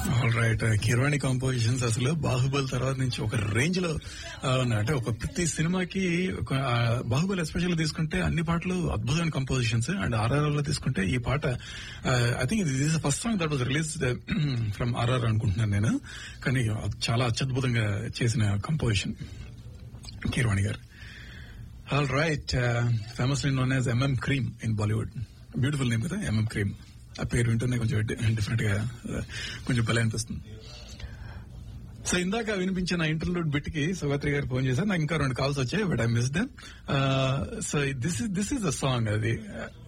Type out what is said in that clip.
All right Keeravani compositions అసలు బాహుబలి తర్వాత నుంచి ఒక రేంజ్ లో ఆ, ఉన్నాయి. అంటే ఒక ప్రతి సినిమాకి ఒక, ఆ, బాహుబలి ఎస్పెషల్ తీసుకుంటే అన్ని పాటలు అద్భుతమైన కంపోజిషన్స్ అండ్ ఆర్ఆర్ లో తీసుకుంటే ఈ పాట I think this first song that was release from RR అనుకుంటున్నాను నేను కానీ చాలా అత్యద్భుతంగా చేసిన composition Keeravani garu all right famous known as MM Kreem in Bollywood beautiful name కదా ఎంఎం క్రీమ్ ఆ పేరు వింటూనే కొంచెం డిఫరెంట్ గా uh, కొంచెం భలే అనిపిస్తుంది సో ఇందాక వినిపించిన ఇంటర్లూడ్ బిట్ కి సుగత్రి గారు ఫోన్ చేశారు నాకు ఇంకా రెండు కాల్స్ వచ్చాయి but I miss them so this is this is a song అది